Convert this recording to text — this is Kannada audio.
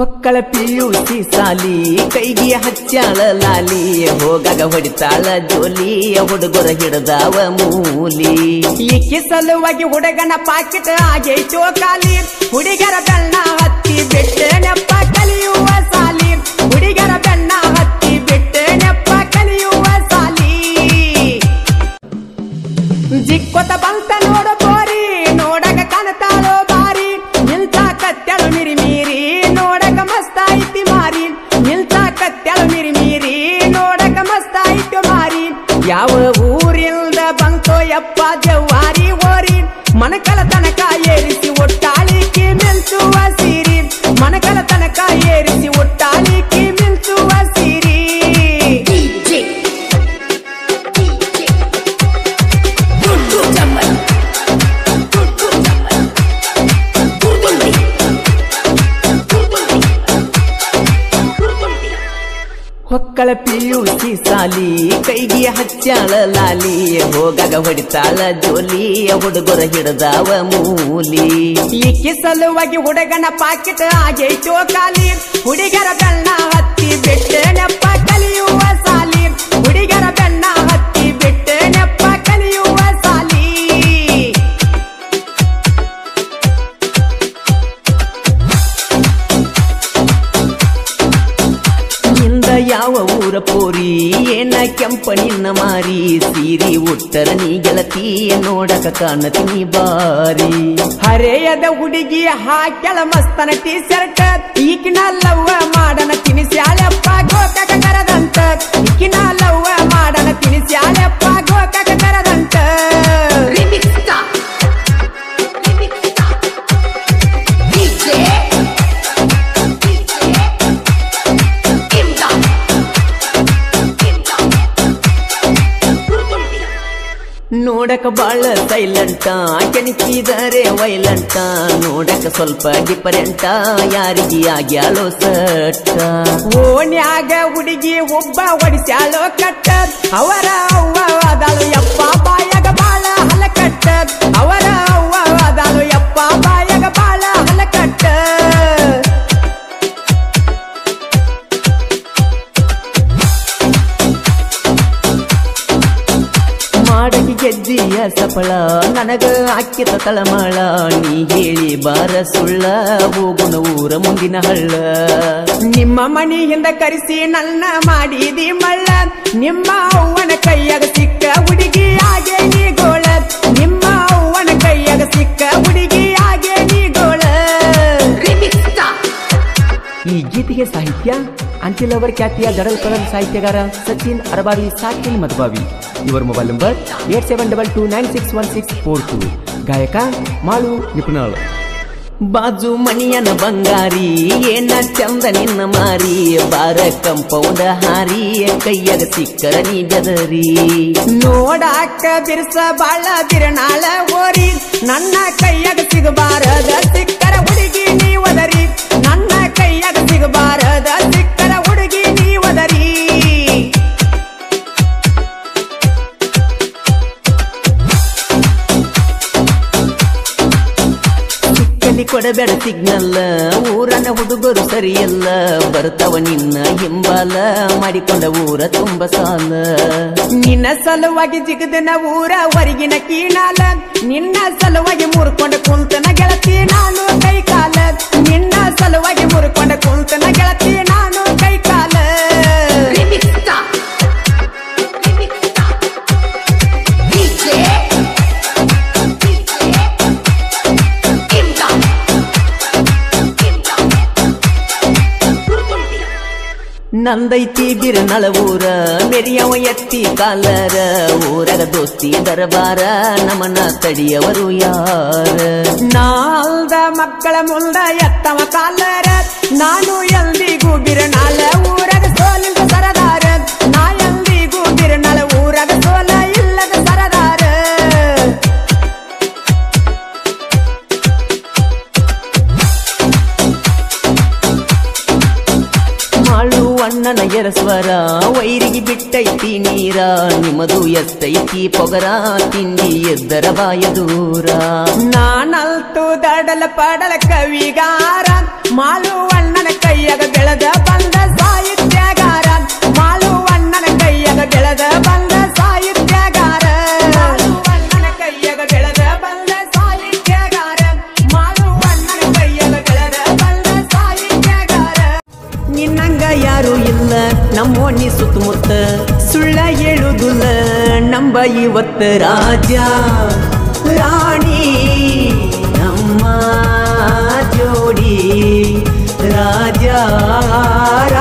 ಹೊಕ್ಕಳ ಪಿಯುಸಿ ಸಾಲಿ ಕೈಗೆ ಹಚ್ಚಾಳ ಲಾಲಿ ಹೋಗಾಗ ಹೊಡಿತಾಳ ಜೋಲಿ ಹುಡುಗರ ಹಿಡದಾವ ಮೂಲಿ ಈಕೆ ಸಲುವಾಗಿ ಹುಡುಗನ ಪಾಕೆಟ್ ಆಗೈತೋ ಖಾಲಿ ಹುಡುಗರ ಬೆಣ್ಣ ಹತ್ತಿ ಬಿಟ್ಟೆ ನೆಪ್ಪ ಕಲಿಯುವ ಸಾಲಿ ಹುಡುಗರ ಬೆಣ್ಣ ಹತ್ತಿ ಬಿಟ್ಟೆ ನೆಪ್ಪ ಕಲಿಯುವ ಸಾಲಿ ಜಿಕ್ಕೊತ ಬಂತ ನೋಡು ಬೋರಿ ನೋಡಕ ಕಾಣತಾಳೋ ಬಾರಿ ನಿಲ್ತ ಕತ್ತೆಳು ಮಿರಿ ಮೀರಿ ನೋಡಕ ಮಸ್ತ ಐತಿ ಮಾರಿ ನಿಲ್ತ ಕತ್ತೆಳು ಮಿರಿ ಮೀರಿ ನೋಡಕ ಮಸ್ತ ಐತಿ ಮಾರಿ ಯಾವ ಊರಿಲ್ದ ಬಂತೋ ಯಪ್ಪ ಜವಾರಿ ಓರಿ ಮನಕಲ ತನಕ ಏರಿಸಿ ಒಟ್ಟಾಳಿಕೆ ಮಿಲ್ಸುವ ಸೀರಿ ಮನಕಲ ತನಕ ಏರಿಸಿ ಒಟ್ಟಾಳಿಕೆ ಮಿಲ್ಸುವ ಸೀರಿ DJ DJ Tutu Jamal Tutu Jamal Turbuldi Turbuldi Turbuldi ಹೊಕ್ಕಳ ಪಿಯುಸಿ ಸಾಲಿ ಕೈಗೆ ಹಚ್ಚಾಳ ಲಾಲಿ ಹೋಗಾಗ ಹೊಡಿತಾಳ ಜೋಲಿ ಹುಡುಗರ ಹಿಡದಾವ ಮೂಲಿ ಈಕೆ ಸಲುವಾಗಿ ಹುಡುಗನ ಪಾಕೆಟ್ ಆಗೈತೋ ಖಾಲಿ ಹುಡುಗರ ಬೆಣ್ಣ ಹತ್ತಿ ಬಿಟ್ಟೆ ನೆಪ್ಪ ಕಲಿಯುವ ಸಾಲಿ ಹುಡುಗರ ಬೆಣ್ಣ ಹತ್ತಿ ಬಿಟ್ಟೆ ನೆಪ್ಪ ಕಲಿಯುವ ಸಾಲಿ ನಿಂದ ಯಾವ ಊರ ಪೋರಿ ಏನ ಕೆಂಪ ನಿನ್ನ ಮಾರಿ ಸೀರಿ ಉಟ್ಟರ ನೀ ಗೆಳತಿ ನೋಡಕ ಕಾಣತೀನಿ ಬಾರಿ ಹರೆಯದ ಹುಡುಗಿ ಹಾಕ್ಯಳ ಮಸ್ತನ ಟೀ ಶರ್ಟ್ ಈಕಿನ ಲವ್ವ ಮಾಡನ ತಿನಿಸ್ಯಾಳಪ್ಪ ಗೋಕಕ ಕರದಂತ ಈಕಿನ ಲವ್ವ ಮಾಡನ ತಿನಿಸ್ಯಾಳಪ್ಪ ಗೋಕಕ ಕರದಂತ Remix Star Remix Star DJ DJ Imdad Imdad Turbuldi ನೋಡಕ ಬಾಳ ಸೈಲೆಂಟ ಕೆಣಕಿದರೆ ವೈಲೆಂಟ ನೋಡಕ ಸ್ವಲ್ಪ ಡಿಫರೆಂಟ ಯಾರಿಗೆ ಆಗ್ಯಾಳೋ ಸಟ್ಟ ಓಣ್ಯಾಗ ಹುಡುಗಿ ಒಬ್ಬ ಒಡಿಸ್ಯಾಳೋ ಕಟ್ಟ ಅವರ ಅವ್ವ ಅದಾಳು ಯಪ್ಪ ಬಾಯಾಗ ಬಾಳ ಹಲಕಟ್ಟ ಅವರ ಅವ್ವ ಅದಾಳು ಯಪ್ಪ ಬಾಯಾಗ ಬಾಳ ಹಲಕಟ್ಟ ಮಾಡಗಿ ಗೆದ್ದಿಯ ಸಫಳ ನನಗ ಹಾಕಿದ ತಳಮಾಳ ನೀ ಹೇಳಿ ಬಾರ ಸುಳ್ಳ ಹೋಗುಣ ಊರ ಮುಂದಿನ ಹಳ್ಳ ನಿಮ್ಮ ಮನೆಯಿಂದ ಕರೆಸಿ ನನ್ನ ಮಾಡಿದಿ ಮಳ್ಳ ನಿಮ್ಮ ಅವ್ವನ ಕೈಯಾಗ ಸಿಕ್ಕ ಹುಡುಗಿ ಹಾಗೆ ನೀ ಗೋಳ ನಿಮ್ಮ ಅವ್ವನ ಕೈಯಾಗ ಸಿಕ್ಕ ಹುಡುಗಿ ಹಾಗೆ ನೀ ಗೋಳ Remix Star ಈ ಗೀತೆಗೆ ಸಾಹಿತ್ಯ ಅಂಟಿಲ್ ಅವರ್ ಖ್ಯಾತಿಯ ಗಡಲ್ ಪದಂ ಸಾಹಿತ್ಯಗಾರ ಸಚಿನ್ ಅರಬಾವಿ ಸಾಕಿನ್ ಮಧುಬಾವಿ ಇವರ mobile number eight seven double two nine six one six four two ಗಾಯಕ ಮಾಳು ನಿಪುಣಾಳ್ ಬಾಜು ಮಣಿಯನ ಬಂಗಾರಿ ಏನ ಚಂದ ನಿನ್ನ ಮಾರಿ ಬಾರ ಕಂಪೌಂಡ ಹಾರಿ ಕೈಯಾಗ ಸಿಕ್ಕರ ನೀ ಬೆದರಿ ನೋಡಾಕ ಬಿರ್ಸ ಬಾಳ ಬಿರನಾಳ ಓರಿ ನನ್ನ ಕೈಯಾಗ ಸಿಗಬಾರದ ಸಿಕ್ಕರ ಹುಡುಗಿ ನೀ ಒದರಿ ನನ್ನ ಕೈಯಾಗ ಸಿಗಬಾರದ ಸಿಕ್ಕರ ಹುಡುಗಿ ನೀ ಒದರಿ ಸಿಕ್ಕಲ್ಲಿ ಕೊಡಬೇಡ ಸಿಗ್ನಲ್ ಊರನ ಹುಡುಗರು ಸರಿಯಲ್ಲ ಬರ್ತಾವ ನಿನ್ನ ಹಿಂಬಾಲ ಮಾಡಿಕೊಂಡ ಊರ ತುಂಬ ಸಾಲ ನಿನ್ನ ಸಲುವಾಗಿ ಜಿಗದನ ಊರ ಹೊರಗಿನ ಕೀಣಾಲ ನಿನ್ನ ಸಲುವಾಗಿ ಮುರ್ಕೊಂಡ ಕುಂತನ ಗೆಳತಿ ನಾನು ಕೈ ಕಾಲ ನಿನ್ನ ಸಲುವಾಗಿ ಮುರ್ಕೊಂಡ ಕುಂತನ ಗೆಳತಿ ನಾನು ಕೈ ಕಾಲ Remix Star Remix Star DJ DJ Imdad Imdad Turbuldi ನಂದೈತಿ ಬಿರನಳ ಊರ ಮೆರಿಯವ ಎತ್ತಿ ಕಾಲರ ಊರಗ ದೋಸ್ತಿ ದರಬಾರ ನಮನ ತಡಿಯವರು ಯಾರ ನಾಲ್ದ ಮಕ್ಕಳ ಮುಂದ ಎತ್ತವ ಕಾಲರ ನಾನು ಎಂದಿಗೂ ಬಿರನಾಳ ಊರಗ ಸೋಲಿಲ್ಲ ಸರದಾರ ನಾ ಎಂದಿಗೂ ಬಿರನಾಳ ಊರಗ ಸೋಲ ಇಲ್ಲದ ಸರದಾರ ಮಾಳು ಅಣ್ಣನ ಎರಸ್ವರ ವೈರಿಗೆ ಬಿಟ್ಟೈತಿ ನೀರ ನಿಮ್ಮದು ಎಷ್ಟೈತಿ ಪೊಗರ ತಿಂಡಿ ಎದ್ದರ ಬಾಯ ದೂರ ನಾನಲ್ತು ದಡಲ ಪಡಲ ಕವಿಗಾರ ಮಾಳು ಅಣ್ಣನ ಕೈ ಹೇಳುದಿಲ್ಲ ನಮ್ಮೋನಿ ಸುತ್ತಮುತ್ತ ಸುಳ್ಳ ಹೇಳುದಿಲ್ಲ ನಂಬ ಇವತ್ತ ರಾಜ ರಾಣಿ ನಮ್ಮ ಜೋಡಿ ರಾಜ